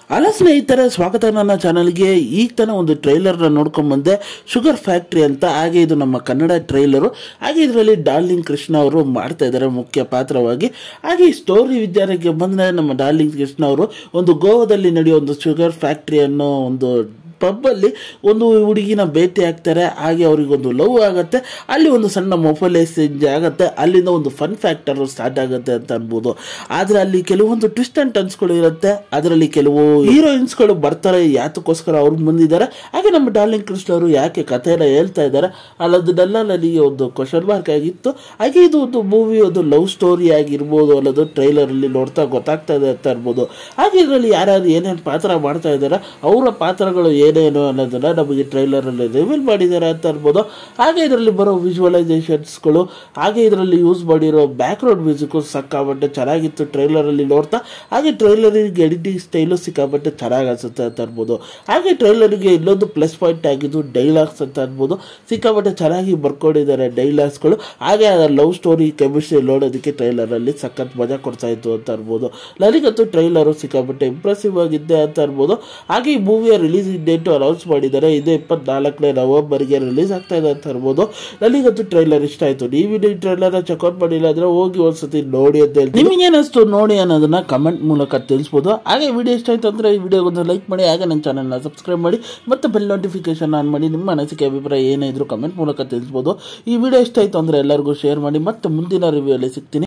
hello ಸ್ನೇಹಿತರೆ ಸ್ವಾಗತ ನನ್ನ ಚಾನಲ್ಗೆ ಈಗ ತಾನೇ ಒಂದು ಟ್ರೈಲರ್ನ ನೋಡ್ಕೊಂಡ್ ಬಂದೆ ಶುಗರ್ ಫ್ಯಾಕ್ಟ್ರಿ ಅಂತ ಹಾಗೆ ಇದು ನಮ್ಮ ಕನ್ನಡ ಟ್ರೈಲರು ಹಾಗೆ ಇದರಲ್ಲಿ ಡಾರ್ಲಿಂಗ್ ಕೃಷ್ಣ ಅವರು ಮಾಡ್ತಾ ಇದ್ದಾರೆ ಮುಖ್ಯ ಪಾತ್ರವಾಗಿ ಹಾಗೆ ಈ ಸ್ಟೋರಿ ವಿಚಾರಕ್ಕೆ ಬಂದರೆ ನಮ್ಮ ಡಾರ್ಲಿಂಗ್ ಕೃಷ್ಣ ಅವರು ಒಂದು ಗೋವಾದಲ್ಲಿ ನಡೆಯೋ ಒಂದು ಶುಗರ್ ಫ್ಯಾಕ್ಟ್ರಿ ಅನ್ನೋ ಒಂದು ಪಬ್ಬಲ್ಲಿ ಒಂದು ಹುಡುಗಿನ ಭೇಟಿ ಆಗ್ತಾರೆ ಹಾಗೆ ಅವರಿಗೊಂದು ಲವ್ ಆಗುತ್ತೆ ಅಲ್ಲಿ ಒಂದು ಸಣ್ಣ ಮೊಬೈಲ್ ಎಕ್ಸ್ಚೇಂಜ್ ಆಗುತ್ತೆ ಅಲ್ಲಿಂದ ಒಂದು ಫನ್ ಫ್ಯಾಕ್ಟರ್ ಸ್ಟಾರ್ಟ್ ಆಗುತ್ತೆ ಅಂತ ಅನ್ಬೋದು ಆದರೆ ಅಲ್ಲಿ ಕೆಲವೊಂದು ಟ್ವಿಸ್ಟ್ ಅಂಡ್ ಟರ್ನ್ಸ್ಗಳು ಇರುತ್ತೆ ಅದರಲ್ಲಿ ಕೆಲವು ಹೀರೋಯಿನ್ಸ್ಗಳು ಬರ್ತಾರೆ ಯಾತಕ್ಕೋಸ್ಕರ ಅವ್ರು ಬಂದಿದ್ದಾರೆ ಹಾಗೆ ನಮ್ಮ ಡಾರ್ಲಿಂಗ್ ಕೃಷ್ಣ ಅವರು ಯಾಕೆ ಕಥೆನ ಹೇಳ್ತಾ ಇದ್ದಾರೆ ಅಲ್ಲದನ್ನೆಲ್ಲ ನನಗೆ ಒಂದು ಕ್ವಶನ್ ಮಾರ್ಕ್ ಆಗಿತ್ತು ಹಾಗೆ ಇದು ಒಂದು ಮೂವಿ ಒಂದು ಲವ್ ಸ್ಟೋರಿ ಆಗಿರ್ಬೋದು ಅನ್ನೋದು ಟ್ರೈಲರ್ ಅಲ್ಲಿ ನೋಡ್ತಾ ಗೊತ್ತಾಗ್ತಾ ಇದೆ ಅಂತ ಇರ್ಬೋದು ಹಾಗೆ ಇದರಲ್ಲಿ ಯಾರ್ಯಾರು ಏನೇನು ಪಾತ್ರ ಮಾಡ್ತಾ ಇದ್ದಾರೆ ಅವರ ಪಾತ್ರಗಳು ಏನೇನು ಅನ್ನೋದನ್ನ ನಮಗೆ ಟ್ರೈಲರ್ ಅಲ್ಲಿ ರಿವೀಲ್ ಮಾಡಿದ್ದಾರೆ ಅಂತ ಅನ್ಬೋದು ಹಾಗೆ ಇದರಲ್ಲಿ ಬರೋ ವಿಜುವಲೈಸೇಷನ್ಸ್ಗಳು ಹಾಗೆ ಇದರಲ್ಲಿ ಯೂಸ್ ಮಾಡಿರೋ ಬ್ಯಾಕ್ ಗ್ರೌಂಡ್ ಮ್ಯೂಸಿಕ್ ಸಿಕ್ಕಾಪಟ್ಟೆ ಚೆನ್ನಾಗಿತ್ತು ಟ್ರೈಲರ್ ಅಲ್ಲಿ ನೋಡ್ತಾ ಹಾಗೆ ಟ್ರೈಲರಿಗೆ ಎಡಿಟಿಂಗ್ ಸ್ಟೈಲು ಸಿಕ್ಕಾಪಟ್ಟೆ ಚೆನ್ನಾಗಿ ಅನ್ಸುತ್ತೆ ಅಂತ ಅನ್ಬೋದು ಹಾಗೆ ಟ್ರೈಲರ್ಗೆ ಇನ್ನೊಂದು ಪ್ಲಸ್ ಪಾಯಿಂಟ್ ಆಗಿದ್ದು ಡೈಲಾಗ್ಸ್ ಅಂತ ಅನ್ಬೋದು ಸಿಕ್ಕಾಪಟ್ಟೆ ಚೆನ್ನಾಗಿ ಬರ್ಕೊಂಡಿದ್ದಾರೆ ಡೈಲಾಗ್ಸ್ಗಳು ಹಾಗೆ ಅದರ ಲವ್ ಸ್ಟೋರಿ ಕೆಮಿಸ್ಟ್ರಿ ನೋಡೋದಕ್ಕೆ ಟ್ರೈಲರಲ್ಲಿ ಸಖತ್ ಮಜಾ ಕೊಡ್ತಾ ಇತ್ತು ಅಂತ ಅನ್ಬೋದು ನನಗಂತೂ ಟ್ರೈಲರು ಸಿಕ್ಕಾಪಟ್ಟೆ ಇಂಪ್ರೆಸಿವ್ ಆಗಿದ್ದೆ ಅಂತ ಅನ್ಬೋದು ಹಾಗೆ ಈ ಮೂವಿಯ ರಿಲೀಸ್ ಡೇಟು ಅನೌನ್ಸ್ ಮಾಡಿದ್ದಾರೆ ಇದೇ ಇಪ್ಪತ್ನಾಲ್ಕನೇ ನವೆಂಬರ್ಗೆ ರಿಲೀಸ್ ಆಗ್ತಾ ಇದೆ ಅಂತ ಅನ್ಬೋದು ನನಗಂತೂ ಟ್ರೈಲರ್ ಇಷ್ಟ ಆಯಿತು ನೀವು ಈ ಟ್ರೈಲರ್ನ ಚೆಕ್ಔಟ್ ಮಾಡಿಲ್ಲ ಅಂದರೆ ಹೋಗಿ ಒಂದ್ಸತಿ ನೋಡಿ ಅಂತ ಹೇಳ್ತೀನಿ ನಿಮಗೇನಿಸ್ತು ನೋಡಿ ಅನ್ನೋದನ್ನ ಕಮೆಂಟ್ ಮೂಲಕ ತಿಳಿಸ್ಬೋದು ಹಾಗೆ ವಿಡಿಯೋ ಇಷ್ಟ ಆಯಿತು ಅಂದರೆ ಈ ವಿಡಿಯೋಗೊಂದು ಲೈಕ್ ಮಾಡಿ ಹಾಗೆ ನನ್ನ ಚಾನಲ್ನ ಸಬ್ಸ್ಕ್ರೈಬ್ ಮಾಡಿ ಮತ್ತು ಬೆಲ್ ನೋಟಿಫಿಕೇಶನ್ ಆನ್ ಮಾಡಿ ನಿಮ್ಮ ಅನಿಸಿಕೆ ಅಭಿಪ್ರಾಯ ಏನೇ ಇದ್ರೂ ಕಮೆಂಟ್ ಮೂಲಕ ತಿಳಿಸ್ಬೋದು ಈ ವಿಡಿಯೋ ಇಷ್ಟ ಆಯಿತು ಅಂದರೆ ಎಲ್ಲರಿಗೂ ಶೇರ್ ಮಾಡಿ ಮತ್ತೆ ಮುಂದಿನ ರಿವ್ಯೂ ಅಲ್ಲಿ ಸಿಗ್ತೀನಿ